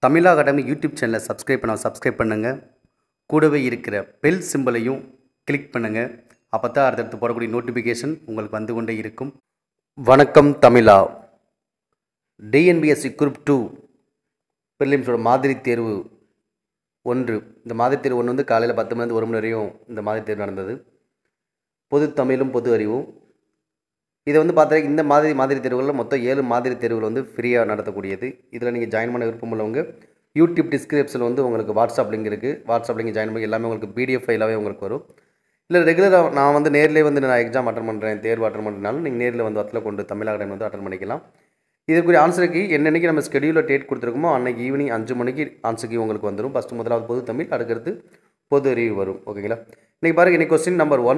தமிழா academy YouTube சேனலை subscribe பண்ண சப்ஸ்கிரைப் பண்ணுங்கள் கூடவே இருக்கிற பெல் சிம்பலையும் கிளிக் பண்ணுங்கள் அப்போ தான் அடுத்தடுத்து போடக்கூடிய நோட்டிஃபிகேஷன் உங்களுக்கு வந்து கொண்டே இருக்கும் வணக்கம் தமிழா டிஎன்பிஎஸ்சி குரூப் டூ ப்ரிலிம்ஸோட மாதிரி தேர்வு ஒன்று இந்த மாதிரி தேர்வு ஒன்று வந்து காலையில் பத்து மணி ஒரு மணி வரையும் இந்த மாதிரி தேர்வு நடந்தது பொது தமிழும் பொது அறிவும் இதை வந்து பார்த்தா இந்த மாதிரி மாதிரி தேர்வுகளில் மொத்தம் ஏழு மாதிரி தேர்வுகள் வந்து ஃப்ரீயாக நடத்தக்கூடியது இதில் நீங்கள் ஜாயின் பண்ண விருப்பம் உள்ளவங்க யூடியூப் டிஸ்கிரிப்ஷனில் வந்து உங்களுக்கு வாட்ஸ்அப் லிங்க் இருக்குது வாட்ஸ்அப் லிங்க் ஜாயின் பண்ணி எல்லாமே உங்களுக்கு பிடிஎஃப் ஃபைலாகவே உங்களுக்கு வரும் இல்லை ரெகுலராக நான் வந்து நேரிலே வந்து நான் எக்ஸாம் அட்டன் பண்ணுறேன் தேர்வு அட்டன் பண்ணுறதுனாலும் நீங்கள் நேரில் வந்து வத்தில் கொண்டு தமிழ் அகாடமி வந்து அட்டன் பண்ணிக்கலாம் இதற்குரிய ஆன்சருக்கு என்னென்னைக்கு நம்ம ஸ்கெடியூலில் டேட் கொடுத்துருக்கோமோ அன்னைக்கு ஈவினிங் அஞ்சு மணிக்கு ஆன்சருக்கு உங்களுக்கு வந்துடும் ஃபஸ்ட்டு முதலாவது பொது தமிழ் அடுக்கிறது பொது அறிவு வரும் ஓகேங்களா இன்றைக்கி பாருங்கள் இன்றைக்கி கொஸ்டின் நம்பர் ஒன்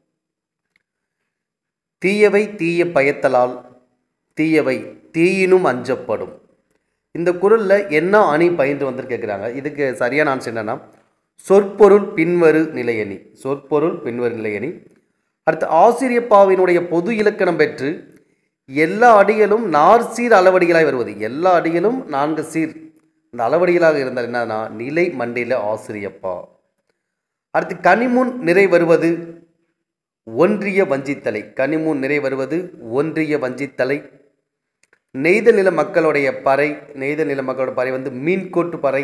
தீயவை தீய பயத்தலால் தீயவை தீயினும் அஞ்சப்படும் இந்த குரலில் என்ன அணி பயின்று வந்து கேட்குறாங்க இதுக்கு சரியான ஆன்சர் என்னென்னா சொற்பொருள் பின்வரு நிலையணி சொற்பொருள் பின்வரு நிலையணி அடுத்து ஆசிரியப்பாவினுடைய பொது இலக்கணம் பெற்று எல்லா அடிகளும் நார் சீர் அளவடிகளாய் வருவது எல்லா அடிகளும் நான்கு சீர் இந்த அளவடிகளாக இருந்தால் என்னன்னா நிலை மண்டையில் ஆசிரியப்பா அடுத்து கனிமுன் நிறை வருவது ஒன்றிய வஞ்சித்தலை கனிமுன் நிறை வருவது ஒன்றிய வஞ்சித்தலை நெய்தல் நில மக்களுடைய பறை நெய்தல் நில மக்களோட பறை வந்து மீன்கோட்டு பறை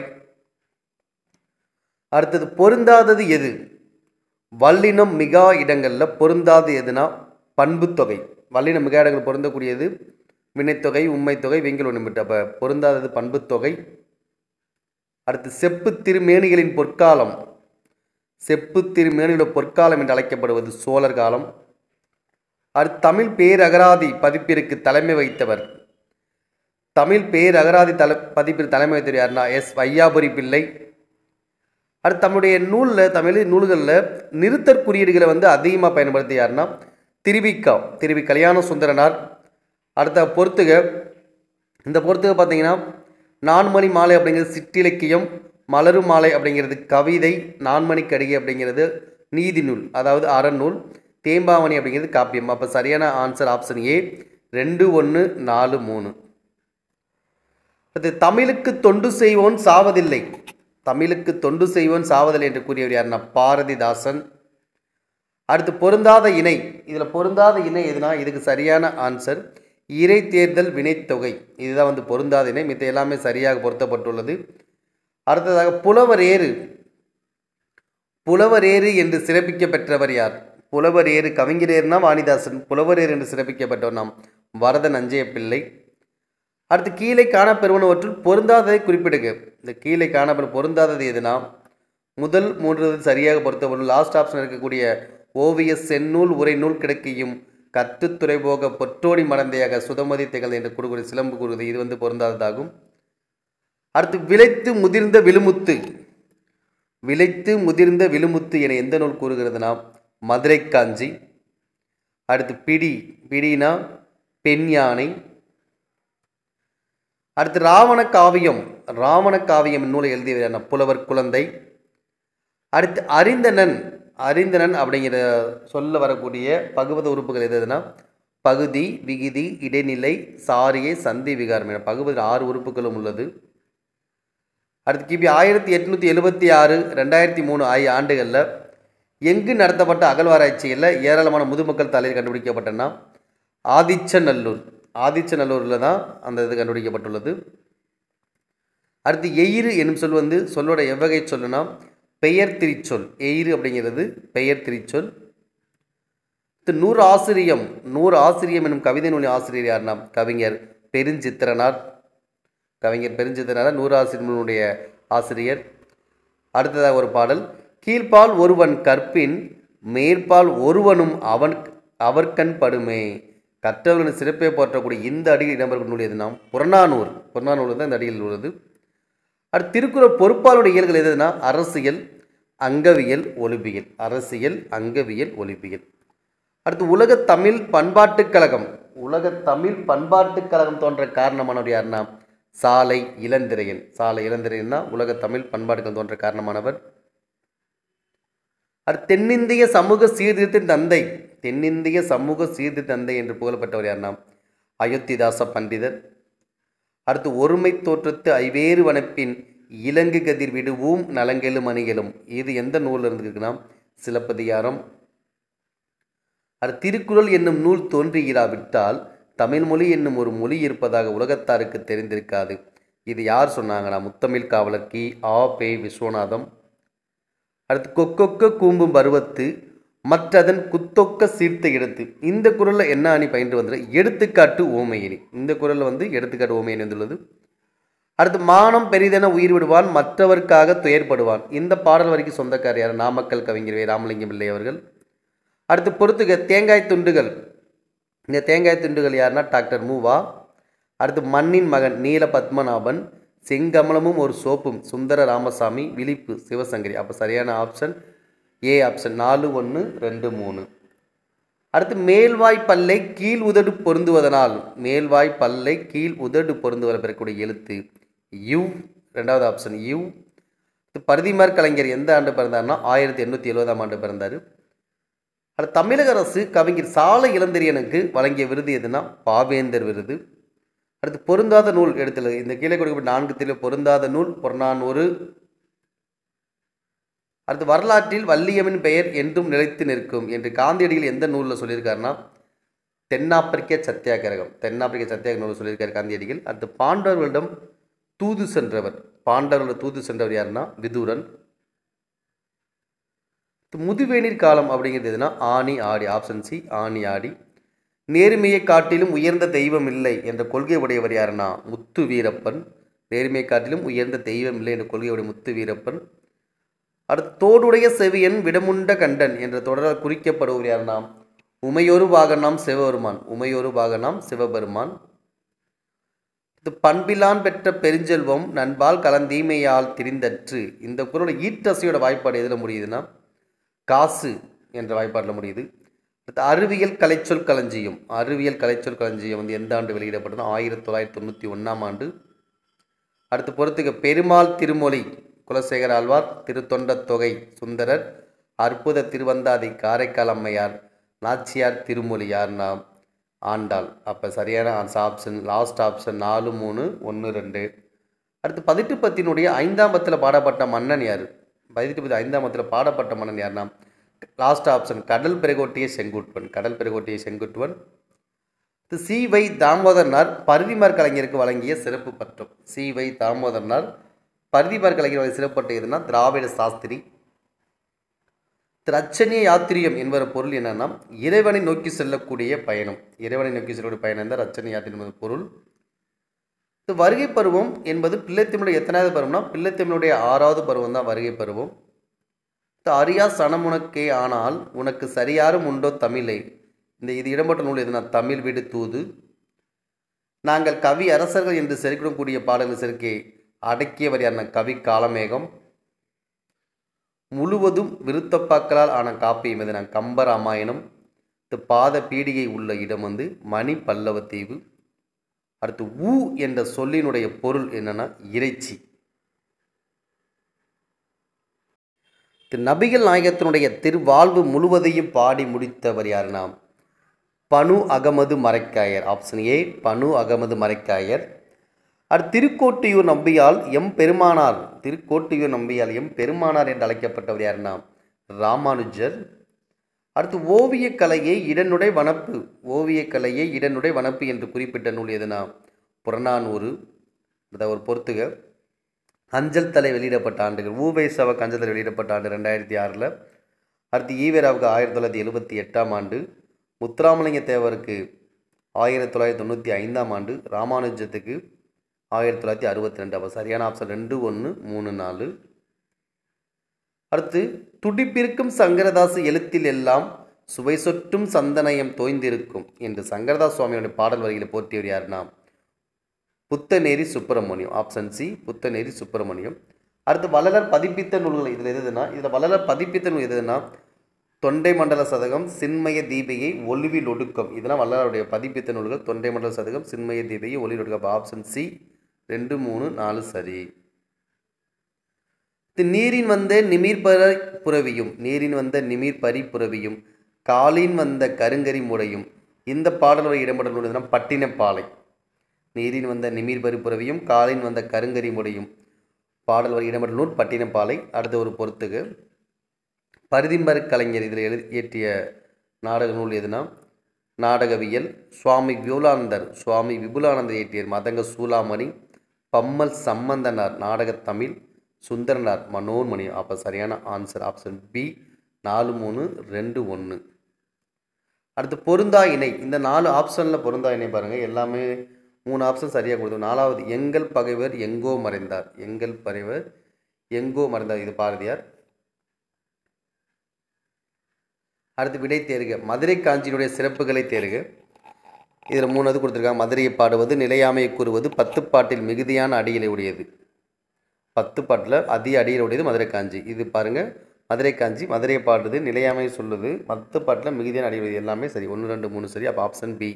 அடுத்தது பொருந்தாதது எது வல்லினம் மிகா இடங்களில் பொருந்தாது எதுனா பண்புத்தொகை வல்லினம் மிகா இடங்கள் பொருந்தக்கூடியது வினைத்தொகை உண்மைத்தொகை வெங்கல் ஒன்று அப்போ பொருந்தாதது பண்புத்தொகை அடுத்து செப்பு திருமேனிகளின் பொற்காலம் செப்பு திருமேனியோட பொற்காலம் என்று அழைக்கப்படுவது சோழர் காலம் அடுத்து தமிழ் பேரகராதி பதிப்பிற்கு தலைமை வைத்தவர் தமிழ் பேரகராதி தலை பதிப்பிற்கு தலைமை வைத்தவர் யாருன்னா எஸ் வையாபுரி பிள்ளை அடுத்து தம்முடைய நூலில் தமிழ் நூல்களில் நிறுத்தற் குறியீடுகளை வந்து அதிகமாக பயன்படுத்தி யாருன்னா திருவிக்கா திருவி கல்யாண சுந்தரனார் அடுத்த பொறுத்துக இந்த பொறுத்துக பார்த்தீங்கன்னா நான்மணி மாலை அப்படிங்கிறது சிற்றிலக்கியம் மலரும் மாலை அப்படிங்கிறது கவிதை நான்மணி கடிகை அப்படிங்கிறது நீதி நூல் அதாவது அறநூல் தேம்பாவணி அப்படிங்கிறது காப்பியம் அப்போ சரியான ஆன்சர் ஆப்ஷன் ஏ ரெண்டு ஒன்று நாலு மூணு அது தமிழுக்கு தொண்டு செய்வோன் சாவதில்லை தமிழுக்கு தொண்டு செய்வோன் சாவதில்லை என்று கூறியவர் யாருன்னா பாரதிதாசன் அடுத்து பொருந்தாத இணை இதில் பொருந்தாத இணை எதுனா இதுக்கு சரியான ஆன்சர் இறை தேர்தல் வினைத்தொகை இதுதான் வந்து பொருந்தாத இணை மித்த எல்லாமே சரியாக பொருத்தப்பட்டுள்ளது அடுத்ததாக புலவர் ஏறு புலவர் ஏறு என்று சிறப்பிக்க பெற்றவர் யார் புலவர் ஏறு கவிஞரேறுனா வாணிதாசன் புலவர் ஏறு என்று சிறப்பிக்கப்பட்டவர் நாம் வரதன் அஞ்சய பிள்ளை அடுத்து கீழே காணப்பெறுவனவற்றுள் பொருந்தாததை குறிப்பிடுங்க இந்த கீழே காணப்பெறும் பொருந்தாதது எதுனா முதல் மூன்று சரியாக பொருத்தப்படும் லாஸ்ட் ஆப்ஷன் இருக்கக்கூடிய ஓவிய செந்நூல் உரை நூல் கிடைக்கையும் கத்துத்துறை போக பொற்றோடி மடந்தையாக சுதமதி திகழ் என்று கூறுகிற சிலம்பு கூறுவது இது வந்து பொருந்தாததாகும் அடுத்து விளைத்து முதிர்ந்த விழுமுத்து விளைத்து முதிர்ந்த விழுமுத்து என எந்த நூல் கூறுகிறதுனா மதுரை காஞ்சி அடுத்து பிடி பிடினா பெண் யானை அடுத்து ராவண காவியம் ராவண காவியம் நூலை எழுதியவர் புலவர் குழந்தை அடுத்து அறிந்தனன் அறிந்தனன் அப்படிங்கிற சொல்ல வரக்கூடிய பகுவத உறுப்புகள் எதுனா பகுதி விகுதி இடைநிலை சாரியை சந்தி விகாரம் என பகுவதில் ஆறு உறுப்புகளும் உள்ளது அடுத்து கிபி ஆயிரத்தி எட்நூற்றி எழுபத்தி ஆறு ரெண்டாயிரத்தி மூணு ஆகிய ஆண்டுகளில் எங்கு நடத்தப்பட்ட அகழ்வாராய்ச்சியில் ஏராளமான முதுமக்கள் தலையில் கண்டுபிடிக்கப்பட்டனா ஆதிச்சநல்லூர் ஆதிச்சநல்லூரில் தான் அந்த இது கண்டுபிடிக்கப்பட்டுள்ளது அடுத்து எயிறு என்னும் சொல் வந்து சொல்லோட எவ்வகை சொல்லுனா பெயர் திரிச்சொல் எயிறு அப்படிங்கிறது பெயர் திரிச்சொல் நூறு ஆசிரியம் நூறு ஆசிரியம் என்னும் கவிதை நூலி ஆசிரியர் யாருன்னா கவிஞர் பெருஞ்சித்திரனார் கவிஞர் பெருஞ்சித்திரனார் நூறு ஆசிரியனுடைய ஆசிரியர் அடுத்ததாக ஒரு பாடல் கீழ்ப்பால் ஒருவன் கற்பின் மேற்பால் ஒருவனும் அவன் அவர்கண் படுமே கற்றவர்களின் சிறப்பை போற்றக்கூடிய இந்த அடியில் இடம்பெறும் நூல் எதுனா புறநானூர் புறநானூர் தான் இந்த அடியில் உள்ளது அடுத்து திருக்குறள் பொறுப்பாளருடைய இயல்கள் எதுனா அரசியல் அங்கவியல் ஒலிபியல் அரசியல் அங்கவியல் ஒலிபியல் அடுத்து உலக தமிழ் பண்பாட்டுக் கழகம் உலக தமிழ் பண்பாட்டுக் கழகம் தோன்ற காரணமானவர் யாருன்னா சாலை இளந்திரையன் சாலை இளந்திரையன் தான் உலக தமிழ் பண்பாடுகள் தோன்ற காரணமானவர் அடுத்து தென்னிந்திய சமூக சீர்திருத்தின் தந்தை தென்னிந்திய சமூக சீர்திருத்த தந்தை என்று புகழப்பட்டவர் யாருன்னா அயோத்திதாச பண்டிதர் அடுத்து ஒருமை தோற்றத்து ஐவேறு வனப்பின் இலங்கு கதிர் விடுவும் நலங்கெழும் அணிகளும் இது எந்த நூலில் இருந்துருக்குன்னா சிலப்பதிகாரம் அடுத்து திருக்குறள் என்னும் நூல் தோன்றுகிறாவிட்டால் தமிழ் மொழி என்னும் ஒரு மொழி இருப்பதாக உலகத்தாருக்கு தெரிந்திருக்காது இது யார் சொன்னாங்கன்னா முத்தமிழ் காவலர் கி ஆ பே விஸ்வநாதம் அடுத்து கொக்கொக்க கூம்பும் பருவத்து மற்றதன் குத்தொக்க சீர்த்த இடத்து இந்த குரலில் என்ன அணி பயின்று வந்தது எடுத்துக்காட்டு ஓமையணி இந்த குரலில் வந்து எடுத்துக்காட்டு ஓமையணி வந்துள்ளது அடுத்து மானம் பெரிதென உயிர் விடுவான் மற்றவர்க்காக துயர்படுவான் இந்த பாடல் வரைக்கும் சொந்தக்கார் யார் நாமக்கல் கவிஞர் வே ராமலிங்கம் பிள்ளை அவர்கள் அடுத்து பொறுத்துக தேங்காய் துண்டுகள் இந்த தேங்காய் துண்டுகள் யாருன்னா டாக்டர் மூவா அடுத்து மண்ணின் மகன் நீல பத்மநாபன் செங்கமலமும் ஒரு சோப்பும் சுந்தர ராமசாமி விழிப்பு சிவசங்கரி அப்போ சரியான ஆப்ஷன் ஏ ஆப்ஷன் நாலு ஒன்று ரெண்டு மூணு அடுத்து மேல்வாய் பல்லை கீழ் உதடு பொருந்துவதனால் மேல்வாய் பல்லை கீழ் உதடு பொருந்துவத பெறக்கூடிய எழுத்து யூ ரெண்டாவது ஆப்ஷன் யூ பருதிமார் கலைஞர் எந்த ஆண்டு பிறந்தார்னா ஆயிரத்தி எண்ணூற்றி எழுபதாம் ஆண்டு பிறந்தார் அடுத்து தமிழக அரசு கவிஞர் சால இளந்திரியனுக்கு வழங்கிய விருது எதுனா பாவேந்தர் விருது அடுத்து பொருந்தாத நூல் எடுத்துள்ளது இந்த கீழே கொடுக்கப்பட்ட நான்கு திரு பொருந்தாத நூல் புறநானூறு அடுத்து வரலாற்றில் வள்ளியம்மின் பெயர் என்றும் நிலைத்து நிற்கும் என்று காந்தியடிகள் எந்த நூலில் சொல்லியிருக்காருன்னா தென்னாப்பிரிக்க சத்தியாகிரகம் தென்னாப்பிரிக்க சத்தியாகிரக நூலில் சொல்லியிருக்காரு காந்தியடிகள் அடுத்து பாண்டவர்களிடம் தூது சென்றவர் பாண்டவர்களிடம் தூது சென்றவர் யாருன்னா விதுரன் முதுவேநீர் காலம் அப்படிங்கிறது எதுனா ஆணி ஆடி ஆப்ஷன் சி ஆணி ஆடி நேர்மையை காட்டிலும் உயர்ந்த தெய்வம் இல்லை என்ற கொள்கை உடையவர் யாருன்னா முத்து வீரப்பன் நேர்மையை காட்டிலும் உயர்ந்த தெய்வம் இல்லை என்ற கொள்கையுடைய முத்து வீரப்பன் அடுத்து தோடுடைய செவியன் விடமுண்ட கண்டன் என்ற தொடரால் குறிக்கப்படுவர் யாருன்னா உமையொரு பாகனாம் சிவபெருமான் உமையொரு பாகனாம் சிவபெருமான் இது பண்பிலான் பெற்ற பெருஞ்செல்வம் நண்பால் கலந்தீமையால் திரிந்தற்று இந்த குரலோட ஈட்டசையோட வாய்ப்பாடு எதில் முடியுதுன்னா காசு என்ற வாய்ப்பாட்டில் முடியுது அடுத்து அறிவியல் கலைச்சொல் களஞ்சியம் அறிவியல் கலைச்சொல் களஞ்சியம் வந்து எந்த ஆண்டு வெளியிடப்பட்டதுன்னா ஆயிரத்தி தொள்ளாயிரத்தி தொண்ணூற்றி ஒன்றாம் ஆண்டு அடுத்து பொறுத்துக்க பெருமாள் திருமொழி குலசேகர ஆழ்வார் திருத்தொண்ட தொகை சுந்தரர் அற்புத திருவந்தாதி காரைக்கால் அம்மையார் நாச்சியார் திருமொழி யார்னா ஆண்டாள் அப்போ சரியான ஆப்ஷன் லாஸ்ட் ஆப்ஷன் நாலு மூணு ஒன்று ரெண்டு அடுத்து பதிட்டு பத்தினுடைய ஐந்தாம் பத்தில் பாடப்பட்ட மன்னன் யார் பதிட்டு பத்தி ஐந்தாம் பத்தில் பாடப்பட்ட மன்னன் யார்னா லாஸ்ட் ஆப்ஷன் கடல் பெருகோட்டிய செங்குட்டுவன் கடல் பெருகோட்டிய செங்குட்டுவன் சி வை தாமோதரனார் பருதிமார் கலைஞருக்கு வழங்கிய சிறப்பு பட்டம் சி வை தாமோதரனார் பருதிமார் கலைஞர் வழங்கிய சிறப்பு பட்டம் எதுனா திராவிட சாஸ்திரி திரச்சனிய யாத்திரியம் என்பது பொருள் என்னன்னா இறைவனை நோக்கி செல்லக்கூடிய பயணம் இறைவனை நோக்கி செல்லக்கூடிய பயணம் தான் ரச்சனை யாத்திரை என்பது பொருள் இது வருகை பருவம் என்பது பிள்ளைத்தமிழுடைய எத்தனாவது பருவம்னா பிள்ளைத்தமிழுடைய ஆறாவது பருவம் தான் வருகை பருவம் அரியா சனம் உனக்கே ஆனால் உனக்கு சரியாரும் உண்டோ தமிழை இந்த இது இடம்பெற்ற நூல் எதுனா தமிழ் வீடு தூது நாங்கள் கவி அரசர்கள் என்று செருக்கிடக்கூடிய பாடல்கள் செருக்கே அடக்கியவர் யாருன்னா கவி காலமேகம் முழுவதும் விருத்தப்பாக்களால் ஆன காப்பியம் எதுனா கம்பராமாயணம் இந்த பாத பீடிகை உள்ள இடம் வந்து மணி பல்லவ தீவு அடுத்து ஊ என்ற சொல்லினுடைய பொருள் என்னன்னா இறைச்சி திரு நபிகள் நாயகத்தினுடைய திருவாழ்வு முழுவதையும் பாடி முடித்தவர் யாருன்னா பனு அகமது மரைக்காயர் ஆப்ஷன் ஏ பனு அகமது மரைக்காயர் அடுத்து திருக்கோட்டியூர் நம்பியால் எம் பெருமானார் திருக்கோட்டியூர் நம்பியால் எம் பெருமானார் என்று அழைக்கப்பட்டவர் யாருன்னா ராமானுஜர் அடுத்து ஓவியக் கலையை இடனுடை வனப்பு ஓவியக் கலையை இடனுடை வனப்பு என்று குறிப்பிட்ட நூல் எதுனா புறநானூறு அதை ஒரு பொறுத்துக அஞ்சல் தலை வெளியிடப்பட்ட ஆண்டுகள் ஊவை சவக் அஞ்சல் தலை வெளியிடப்பட்ட ஆண்டு ரெண்டாயிரத்தி ஆறில் அடுத்து ஈவேராவுக்கு ஆயிரத்தி தொள்ளாயிரத்தி எழுபத்தி எட்டாம் ஆண்டு முத்துராமலிங்க தேவருக்கு ஆயிரத்தி தொள்ளாயிரத்தி தொண்ணூற்றி ஐந்தாம் ஆண்டு ராமானுஜத்துக்கு ஆயிரத்தி தொள்ளாயிரத்தி அறுபத்தி ரெண்டு அப்போ சரியான ஆப்ஷன் ரெண்டு ஒன்று மூணு நாலு அடுத்து துடிப்பிருக்கும் சங்கரதாசு எழுத்தில் எல்லாம் சுவை சொட்டும் சந்தனயம் தோய்ந்திருக்கும் என்று சங்கரதாஸ் சுவாமியோட பாடல் வரிகளை போற்றியவர் யாருன்னா புத்தநேரி சுப்பிரமணியம் ஆப்ஷன் சி புத்தநேரி சுப்பிரமணியம் அடுத்து வள்ளலர் பதிப்பித்த நூல்கள் இதில் எதுனா இதில் வள்ளலர் பதிப்பித்த நூல் எதுனா தொண்டை மண்டல சதகம் சின்மய தீபிகை ஒளிவில் ஒடுக்கம் இதெல்லாம் வள்ளலாருடைய பதிப்பித்த நூல்கள் தொண்டை மண்டல சதகம் சின்மய தீபிகை ஒளிவில் ஒடுக்கம் ஆப்ஷன் சி ரெண்டு மூணு நாலு சரி இது நீரின் வந்த நிமிர்பர புறவியும் நீரின் வந்த நிமிர் பரி புறவியும் காலின் வந்த கருங்கரி முடையும் இந்த பாடலுடைய இடம்பெற்ற நூல் எதுனா பட்டினப்பாலை நீரின் வந்த நிமிர் பருப்புறவியும் காலின் வந்த கருங்கரி முடையும் பாடல் வரி இடம்பெற்ற நூல் பட்டினப்பாலை அடுத்த ஒரு பொறுத்துக்கு பரிதிம்பர் கலைஞர் இதில் எழுதி இயற்றிய நாடக நூல் எதுனா நாடகவியல் சுவாமி விபுலானந்தர் சுவாமி விபுலானந்தர் இயற்றிய மதங்க சூலாமணி பம்மல் சம்பந்தனார் நாடகத்தமிழ் சுந்தரனார் மனோன்மணி அப்போ சரியான ஆன்சர் ஆப்ஷன் பி நாலு மூணு ரெண்டு ஒன்று அடுத்து பொருந்தா இணை இந்த நாலு ஆப்ஷனில் பொருந்தா இணை பாருங்கள் எல்லாமே மூணு ஆப்ஷன் சரியாக கொடுத்தோம் நாலாவது எங்கள் பகைவர் எங்கோ மறைந்தார் எங்கள் பகைவர் எங்கோ மறைந்தார் இது பாரதியார் அடுத்து விடை தேர்க மதுரை காஞ்சியினுடைய சிறப்புகளை தேர்க இதில் மூணாவது கொடுத்துருக்காங்க மதுரையை பாடுவது நிலையாமையை கூறுவது பத்து பாட்டில் மிகுதியான அடியிலை உடையது பத்து பாட்டில் அதிக அடியில் உடையது மதுரை காஞ்சி இது பாருங்கள் மதுரை காஞ்சி மதுரையை பாடுறது நிலையாமை சொல்லுது பத்து பாட்டில் மிகுதியான அடி உடையது எல்லாமே சரி ஒன்று ரெண்டு மூணு சரி அப்போ ஆப்ஷன் பி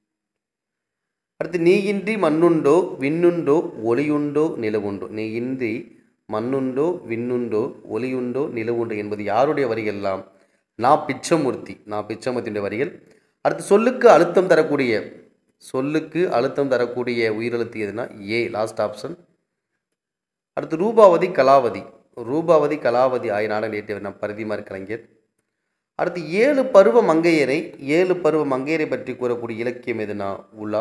அடுத்து நீயின்றி மண்ணுண்டோ விண்ணுண்டோ ஒளியுண்டோ நிலவுண்டோ நீயின்றி மண்ணுண்டோ விண்ணுண்டோ ஒளியுண்டோ நிலவுண்டோ என்பது யாருடைய வரிகள் எல்லாம் நான் பிச்சமூர்த்தி நான் பிச்சமூர்த்தியுடைய வரிகள் அடுத்து சொல்லுக்கு அழுத்தம் தரக்கூடிய சொல்லுக்கு அழுத்தம் தரக்கூடிய உயிரெழுத்து எதுனா ஏ லாஸ்ட் ஆப்ஷன் அடுத்து ரூபாவதி கலாவதி ரூபாவதி கலாவதி ஆகிய நாடகம் இயற்றியவர் நம் பரிதிமார் கலைஞர் அடுத்து ஏழு பருவ மங்கையரை ஏழு பருவ மங்கையரை பற்றி கூறக்கூடிய இலக்கியம் எதுனா உலா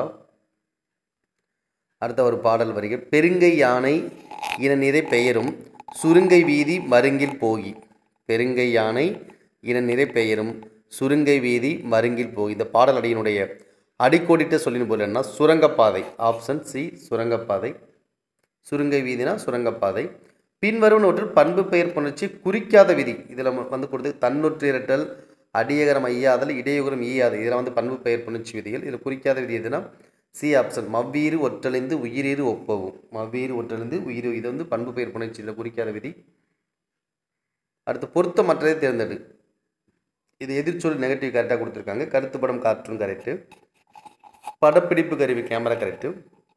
அடுத்த ஒரு பாடல் வரிகள் பெருங்கை யானை இன நிறை பெயரும் சுருங்கை வீதி மருங்கில் போகி பெருங்கை யானை இன நிறை பெயரும் சுருங்கை வீதி மருங்கில் போகி இந்த பாடல் அடியினுடைய அடிக்கோடிட்ட சொல்லின் போல் என்ன சுரங்கப்பாதை ஆப்ஷன் சி சுரங்கப்பாதை சுருங்கை வீதினா சுரங்கப்பாதை பின்வரும் நோற்றில் பண்பு பெயர் புணர்ச்சி குறிக்காத விதி இதில் வந்து கொடுத்து தன்னொற்றிரட்டல் அடியகரம் ஐயாதல் இடையுகரம் ஈயாது இதில் வந்து பண்பு பெயர் புணர்ச்சி விதிகள் இதில் குறிக்காத விதி எதுனா சி ஆப்ஷன் மவ்வீறு ஒற்றழிந்து உயிரீறு ஒப்பவும் மவ்வீறு ஒற்றழிந்து உயிர் இது வந்து பண்பு பெயர் புணர்ச்சி இதில் குறிக்காத விதி அடுத்து பொருத்தமற்றதை தேர்ந்தெடு இது எதிர்ச்சொல் நெகட்டிவ் கரெக்டாக கொடுத்துருக்காங்க கருத்து படம் காற்றும் கரெக்டு படப்பிடிப்பு கருவி கேமரா கரெக்டு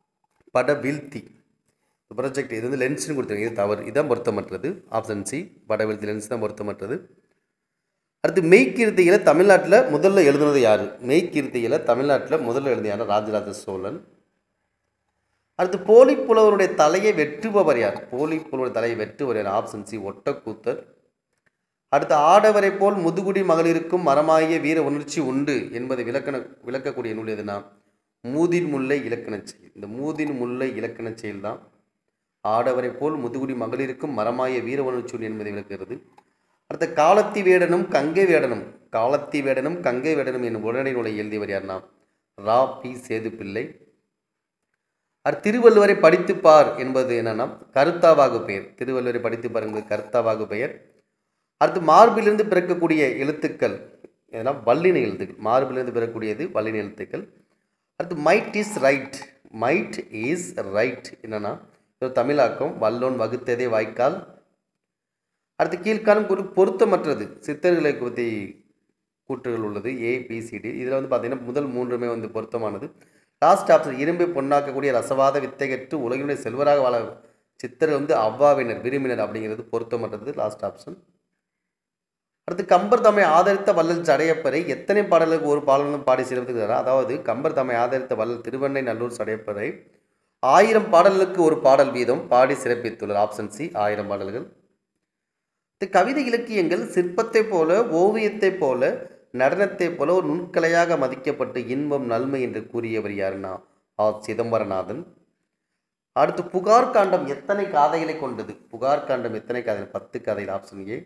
பட வீழ்த்தி ப்ரொஜெக்ட் இது வந்து லென்ஸ்னு கொடுத்துருங்க இது தவறு இதுதான் பொருத்தமற்றது ஆப்ஷன் சி பட வீழ்த்தி லென்ஸ் தான் பொருத்தமற்றது அடுத்து மெய்க்கீர்த்தியில் தமிழ்நாட்டில் முதல்ல எழுதுனது யார் மெய்க்கீர்த்தியில் தமிழ்நாட்டில் முதல்ல எழுதிய யார் ராஜராஜ சோழன் அடுத்து போலி புலவருடைய தலையை வெட்டுபவர் யார் போலி புலவருடைய தலையை வெட்டுபவர் யார் ஆப்ஷன் சி ஒட்டக்கூத்தர் அடுத்து ஆடவரை போல் முதுகுடி மகளிருக்கும் மரமாகிய வீர உணர்ச்சி உண்டு என்பதை விளக்கண விளக்கக்கூடிய நூல் எதுனா மூதின் முல்லை இலக்கணச் செயல் இந்த மூதின் முல்லை இலக்கணச் செயல் தான் ஆடவரை போல் முதுகுடி மகளிருக்கும் மரமாய வீர உணர்ச்சி உண்டு என்பதை விளக்குகிறது அடுத்த காலத்தி வேடனும் கங்கை வேடனும் காலத்தி வேடனும் கங்கை வேடனும் என்னும் உடனடி நூலை எழுதியவர் யார்னா ரா பி சேது பிள்ளை அடுத்து திருவள்ளுவரை படித்து பார் என்பது என்னன்னா கருத்தாவாகு பெயர் திருவள்ளுவரை படித்து பார் என்பது கருத்தாவாகு பெயர் அடுத்து மார்பிலிருந்து பிறக்கக்கூடிய எழுத்துக்கள் எதனா வல்லின எழுத்துக்கள் மார்பிலிருந்து பிறக்கக்கூடியது வல்லின எழுத்துக்கள் அடுத்து might is right might is right என்னன்னா இது தமிழாக்கம் வல்லோன் வகுத்ததே வாய்க்கால் அடுத்து கீழ்காணும் ஒரு பொருத்தமற்றது சித்தர்களை பற்றி கூற்றுகள் உள்ளது ஏ பிசிடி இதில் வந்து பார்த்தீங்கன்னா முதல் மூன்றுமே வந்து பொருத்தமானது லாஸ்ட் ஆப்ஷன் இரும்பை பொன்னாக்கக்கூடிய ரசவாத வித்தைகற்று உலகினுடைய செல்வராக வாழ சித்தர் வந்து அவ்வாவினர் விரும்பினர் அப்படிங்கிறது பொருத்தமற்றது லாஸ்ட் ஆப்ஷன் அடுத்து கம்பர் தம்மை ஆதரித்த வள்ளல் சடையப்பரை எத்தனை பாடலுக்கு ஒரு பாடலும் பாடி சிறப்பிக்கிறார் அதாவது கம்பர் தம்மை ஆதரித்த வள்ளல் திருவண்ணை நல்லூர் சடையப்பரை ஆயிரம் பாடல்களுக்கு ஒரு பாடல் வீதம் பாடி சிறப்பித்துள்ளார் ஆப்ஷன் சி ஆயிரம் பாடல்கள் இந்த கவிதை இலக்கியங்கள் சிற்பத்தை போல ஓவியத்தை போல நடனத்தை போல ஒரு நுண்கலையாக மதிக்கப்பட்டு இன்பம் நன்மை என்று கூறியவர் யாருன்னா ஆ சிதம்பரநாதன் அடுத்து புகார் காண்டம் எத்தனை காதைகளை கொண்டது புகார் காண்டம் எத்தனை காதைகள் பத்து கதைகள் ஆப்ஷன் ஏ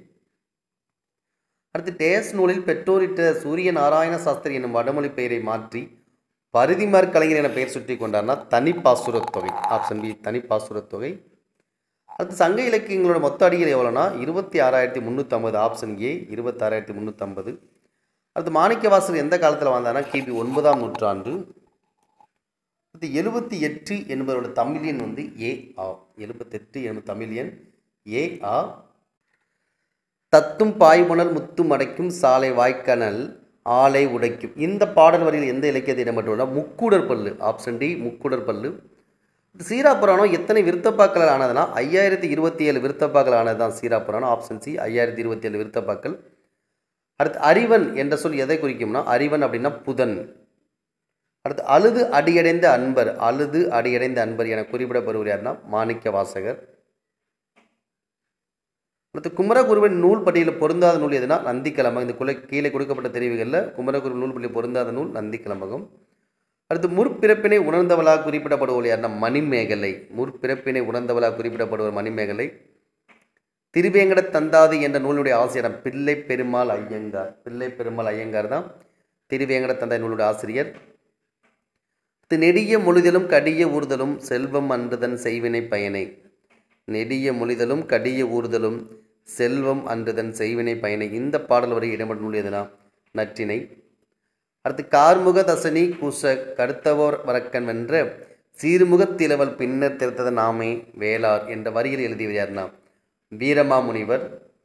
அடுத்து டேஸ் நூலில் பெற்றோரிட்ட சூரிய நாராயண சாஸ்திரி என்னும் வடமொழி பெயரை மாற்றி பரிதிமார் கலைஞர் என பெயர் சுற்றி கொண்டார்னா தனிப்பாசுரத் தொகை ஆப்ஷன் பி தனிப்பாசுரத் தொகை அடுத்து சங்க இலக்கியங்களோட மொத்த அடிகள் எவ்வளோனா இருபத்தி ஆறாயிரத்தி முந்நூற்றம்பது ஆப்ஷன் ஏ இருபத்தாறாயிரத்தி முந்நூற்றம்பது அடுத்து மாணிக்கவாசகர் எந்த காலத்தில் வாழ்ந்தார்னா கிபி ஒன்பதாம் நூற்றாண்டு அடுத்து எழுபத்தி எட்டு என்பவரோட தமிழியன் வந்து ஏ ஆ எழுபத்தெட்டு என்பது தமிழியன் ஏ ஆ தத்தும் பாய்மணல் முத்தும் அடைக்கும் சாலை வாய்க்கணல் ஆலை உடைக்கும் இந்த பாடல் வரியில் எந்த இலக்கியத்தை இடம்பெற்றுள்ள முக்குடர் பல்லு ஆப்ஷன் டி முக்குடர் பல்லு சீரா புராணம் எத்தனை விருத்தப்பாக்கள் ஆனதுன்னா ஐயாயிரத்தி இருபத்தி ஏழு விருத்தப்பாக்கள் ஆனது தான் சீரா புராணம் ஆப்ஷன் சி ஐயாயிரத்தி இருபத்தி ஏழு விருத்தப்பாக்கள் அடுத்து அறிவன் என்ற சொல் எதை குறிக்கும்னா அறிவன் அப்படின்னா புதன் அடுத்து அழுது அடியடைந்த அன்பர் அழுது அடியடைந்த அன்பர் என குறிப்பிடப்படுவர் யாருன்னா மாணிக்க வாசகர் அடுத்து குமரகுருவின் நூல் பட்டியலில் பொருந்தாத நூல் எதுனா நந்திக்கிழமம் இந்த குலை கீழே கொடுக்கப்பட்ட தெரிவுகளில் குமரகுரு நூல் பட்டியலில் பொருந்தாத நூல் நந்திக்கிழமகம் அடுத்து முற்பிறப்பினை உணர்ந்தவளாக குறிப்பிடப்படுவோர் யாருன்னா மணிமேகலை முற்பிறப்பினை உணர்ந்தவளாக குறிப்பிடப்படுவர் மணிமேகலை திருவேங்கட தந்தாதி என்ற நூலுடைய ஆசிரியர் பிள்ளை பெருமாள் ஐயங்கார் பிள்ளை பெருமாள் ஐயங்கார் தான் திருவேங்கட தந்தாதி நூலுடைய ஆசிரியர் நெடிய மொழிதலும் கடிய ஊர்தலும் செல்வம் அன்றுதன் செய்வினை பயனை நெடிய மொழிதலும் கடிய ஊர்தலும் செல்வம் அன்றுதன் செய்வினை பயனை இந்த பாடல் வரை இடம்பெற்ற நூல் எதுனா நற்றினை அடுத்து கார்முக தசனி குச கருத்தவோர் வரக்கன் வென்ற சீர்முகத்திலவல் பின்னர் திருத்தத நாமே வேளார் என்ற வரியில் எழுதியவர் யாருன்னா வீரமாமுனிவர்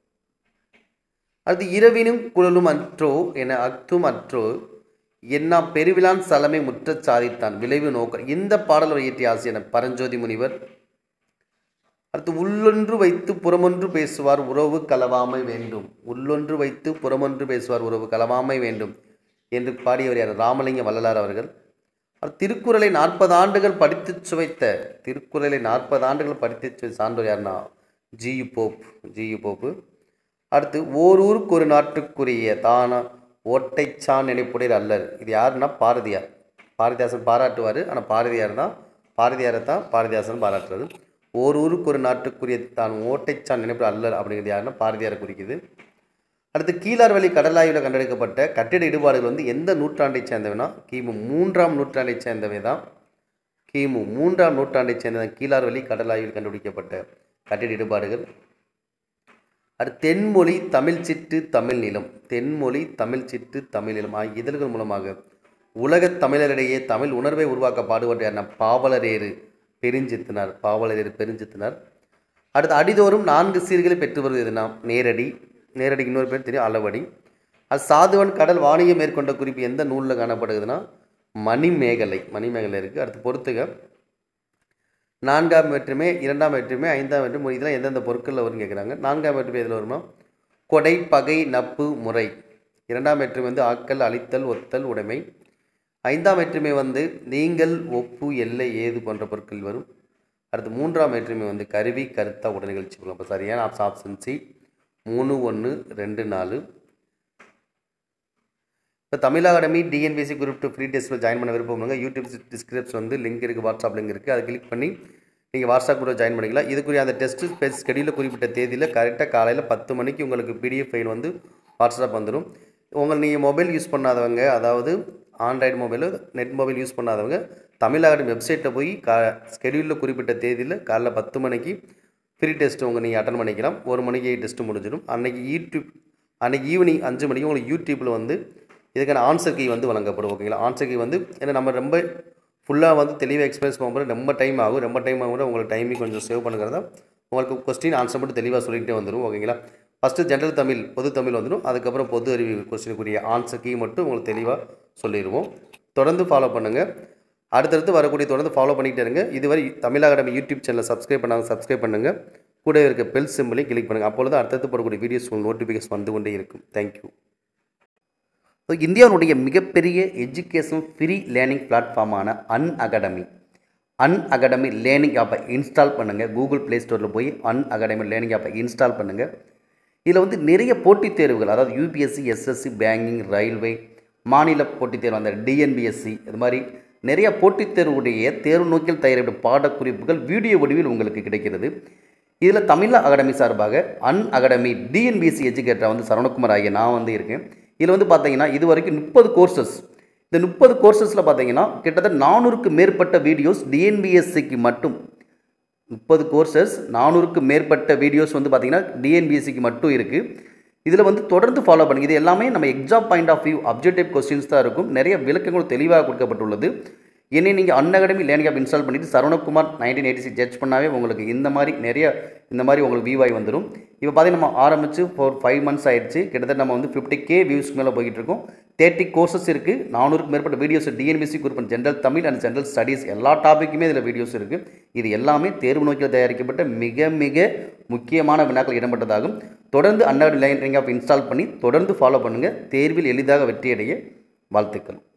அடுத்து இரவினும் குழலும் அற்றோ என அக்தும் அற்றோ என்னா பெருவிழான் சலமை முற்றச் சாதித்தான் விளைவு நோக்க இந்த பாடல் இயற்றிய ஆசிரியர் பரஞ்சோதி முனிவர் அடுத்து உள்ளொன்று வைத்து புறமொன்று பேசுவார் உறவு கலவாமை வேண்டும் உள்ளொன்று வைத்து புறமொன்று பேசுவார் உறவு கலவாமை வேண்டும் என்று பாடியவர் யார் ராமலிங்க வள்ளலார் அவர்கள் திருக்குறளை நாற்பது ஆண்டுகள் படித்து சுவைத்த திருக்குறளை நாற்பது ஆண்டுகள் படித்து சுவை சான்றோர் யாருன்னா ஜியு போப் ஜியு போப்பு அடுத்து ஓரூருக்கு ஒரு நாட்டுக்குரிய தான ஓட்டைச்சான் நினைப்புடைய அல்லர் இது யாருன்னா பாரதியார் பாரதிதாசன் பாராட்டுவார் ஆனால் பாரதியார் தான் பாரதியாரை தான் பாரதிதாசன் பாராட்டுறது ஓர் ஊருக்கு ஒரு நாட்டுக்குரிய தான் ஓட்டைச்சான் நினைப்பு அல்லர் அப்படிங்கிறது யாருன்னா பாரதியாரை குறிக்குது அடுத்து கீழார்வழி கடலாய்வில் கண்டெடுக்கப்பட்ட கட்டிட இடுபாடுகள் வந்து எந்த நூற்றாண்டை சேர்ந்தவைனா கிமு மூன்றாம் நூற்றாண்டை சேர்ந்தவை தான் கிமு மூன்றாம் நூற்றாண்டை சேர்ந்த கீழார்வழி கடலாய்வில் கண்டுபிடிக்கப்பட்ட கட்டிட இடுபாடுகள் அடுத்து தென்மொழி தமிழ் சிட்டு தமிழ் நிலம் தென்மொழி தமிழ் சிட்டு தமிழ் நிலம் ஆகிய இதழ்கள் மூலமாக உலகத் தமிழரிடையே தமிழ் உணர்வை உருவாக்க பாடுபட்ட பாவலரேறு பெருஞ்சித்தினார் பாவலரேறு பெருஞ்சித்தினார் அடுத்து அடிதோறும் நான்கு சீர்களை பெற்று வருவது எதுனா நேரடி நேரடி இன்னொரு பேர் தெரியும் அளவடி அது சாதுவன் கடல் வாணியம் மேற்கொண்ட குறிப்பு எந்த நூலில் காணப்படுதுன்னா மணிமேகலை மணிமேகலை இருக்குது அடுத்து பொறுத்துக நான்காம் வெற்றுமே இரண்டாம் வெற்றுமே ஐந்தாம் வெற்றுமை இதெல்லாம் எந்தெந்த பொருட்களில் வரும்னு கேட்குறாங்க நான்காம் வெற்றுமை எதில் வருமா கொடை பகை நப்பு முறை இரண்டாம் வெற்றுமை வந்து ஆக்கல் அழித்தல் ஒத்தல் உடைமை ஐந்தாம் வெற்றுமை வந்து நீங்கள் ஒப்பு எல்லை ஏது போன்ற பொருட்கள் வரும் அடுத்து மூன்றாம் வேற்றுமை வந்து கருவி கருத்தா உடல் நிகழ்ச்சி அப்போ சரியான ஆப்ஷன் ஆப்ஷன் சி மூணு ஒன்று ரெண்டு நாலு இப்போ Tamil academy TNPSC group two free டெஸ்ட்டில் ஜாயின் பண்ண விருப்பம் பண்ணுங்க யூடியூப் டிஸ்கிரிப்ஷன் வந்து லிங்க் இருக்குது வாட்ஸ்அப் லிங்க் இருக்குது அதை கிளிக் பண்ணி நீங்கள் வாட்ஸ்அப் கூட ஜாயின் பண்ணிக்கலாம் இதுக்குரிய அந்த டெஸ்ட்டு ஸ்பெஸ் ஸ்கெடியூலில் குறிப்பிட்ட தேதியில் கரெக்டாக காலையில் பத்து மணிக்கு உங்களுக்கு பிடிஎஃப் ஃபைல் வந்து வாட்ஸ்அப் வந்துடும் உங்கள் நீங்கள் மொபைல் யூஸ் பண்ணாதவங்க அதாவது Android mobile net mobile use பண்ணாதவங்க தமிழ் அகாடமி வெப்சைட்டில் போய் கா ஸ்கெடியூலில் குறிப்பிட்ட தேதியில் காலைல பத்து மணிக்கு ஃப்ரீ டெஸ்ட் உங்கள் நீங்கள் அட்டன் பண்ணிக்கலாம் ஒரு மணிக்கு டெஸ்ட்டு முடிஞ்சிடும் அன்றைக்கி யூடியூப் அன்றைக்கி ஈவினிங் அஞ்சு மணிக்கு உங்களுக்கு யூடியூப்பில் வந்து இதுக்கான ஆன்சர் கீ வந்து வழங்கப்படும் ஓகேங்களா ஆன்சர் கீ வந்து ஏன்னா நம்ம ரொம்ப ஃபுல்லாக வந்து தெளிவாக எக்ஸ்பிரஸ் பண்ணும்போது ரொம்ப டைம் ஆகும் ரொம்ப டைம் ஆகும் உங்களுக்கு டைமிங் கொஞ்சம் சேவ் பண்ணுறதா உங்களுக்கு கொஸ்டின் ஆன்சர் மட்டும் தெளிவாக சொல்லிகிட்டே வந்துடும் ஓகேங்களா ஃபஸ்ட்டு ஜென்ரல் தமிழ் பொது தமிழ் வந்துடும் அதுக்கப்புறம் பொது அறிவு கொஸ்டினுக்குரிய ஆன்சர் கீ மட்டும் உங்களுக்கு தெளிவாக சொல்லிடுவோம் தொடர்ந்து ஃபாலோ பண்ணுங்கள் அடுத்தடுத்து வரக்கூடிய தொடர்ந்து ஃபாலோ பண்ணிக்கிட்டே இருங்க இதுவரை தமிழ் அகாடமி யூடியூப் சேனலை சப்ஸ்கிரைப் பண்ணாங்க சப்ஸ்கிரைப் பண்ணுங்கள் கூட இருக்க பெல் சிம்பிளையும் கிளிக் பண்ணுங்கள் அப்பொழுது அடுத்தடுத்து போடக்கூடிய வீடியோஸ் உங்களுக்கு நோட்டிஃபிகேஷன் வந்து கொண்டே இருக்கும் தேங்க்யூ ஸோ இந்தியாவுடைய மிகப்பெரிய எஜுகேஷன் ஃப்ரீ லேர்னிங் பிளாட்ஃபார்மான Unacademy Unacademy learning ஆப்பை இன்ஸ்டால் பண்ணுங்கள் கூகுள் ப்ளே ஸ்டோரில் போய் அன் அகாடமி லேர்னிங் ஆப்பை இன்ஸ்டால் பண்ணுங்கள் இதில் வந்து நிறைய போட்டித் தேர்வுகள் அதாவது யூபிஎஸ்சி எஸ்எஸ்சி பேங்கிங் ரயில்வே மாநில போட்டித் தேர்வு அந்த டிஎன்பிஎஸ்சி இது மாதிரி நிறைய போட்டித் தேர்வுடைய தேர்வு நோக்கில் தயாரிக்கப்பட்ட பாடக்குறிப்புகள் வீடியோ வடிவில் உங்களுக்கு கிடைக்கிறது இதில் தமிழ் அகாடமி சார்பாக அன் அகாடமி டிஎன்பிஎஸ்சி எஜுகேட்டராக வந்து சரவணகுமார் ஆகிய நான் வந்து இருக்கேன் இதில் வந்து பார்த்தீங்கன்னா இது வரைக்கும் முப்பது கோர்சஸ் இந்த முப்பது கோர்சஸில் பார்த்தீங்கன்னா கிட்டத்தட்ட நானூறுக்கு மேற்பட்ட வீடியோஸ் டிஎன்பிஎஸ்சிக்கு மட்டும் முப்பது கோர்சஸ் நானூறுக்கு மேற்பட்ட வீடியோஸ் வந்து பார்த்தீங்கன்னா டிஎன்பிஎஸ்சிக்கு மட்டும் இருக்குது இதில் வந்து தொடர்ந்து ஃபாலோ பண்ணுங்க இது எல்லாமே நம்ம exam point of view objective questions தான் இருக்கும் நிறைய விளக்கங்களும் தெளிவாக கொடுக்கப்பட்டுள்ளது என்னை நீங்கள் Unacademy learning app install பண்ணிவிட்டு சரவணகுமார் நைன்டீன் எயிட்டி சிக்ஸ் ஜட்ஜ் பண்ணாவே உங்களுக்கு இந்த மாதிரி நிறைய இந்த மாதிரி உங்களுக்கு வியூ ஆகி வந்துடும் இப்போ பார்த்தீங்கன்னா நம்ம ஆரம்பித்து ஃபோர் ஃபைவ் மந்த்ஸ் ஆயிடுச்சு கிட்டத்தட்ட நம்ம வந்து ஃபிஃப்டி கே வியூஸ்க்கு மேலே போய்கிட்டு இருக்கோம் தேர்ட்டி கோர்சஸ் இருக்குது நானூறுக்கு மேற்பட்ட videos TNPSC group general Tamil and general studies எல்லா டாப்பிக்குமே இதில் வீடியோஸ் இருக்குது இது எல்லாமே தேர்வு நோக்கில் தயாரிக்கப்பட்ட மிக மிக முக்கியமான வினாக்கள் இடம்பெற்றதாகும் தொடர்ந்து அன்னாடு லேர்னிங் ஆப் இன்ஸ்டால் பண்ணி தொடர்ந்து ஃபாலோ பண்ணுங்கள் தேர்வில் எளிதாக வெற்றியடைய வாழ்த்துக்கள்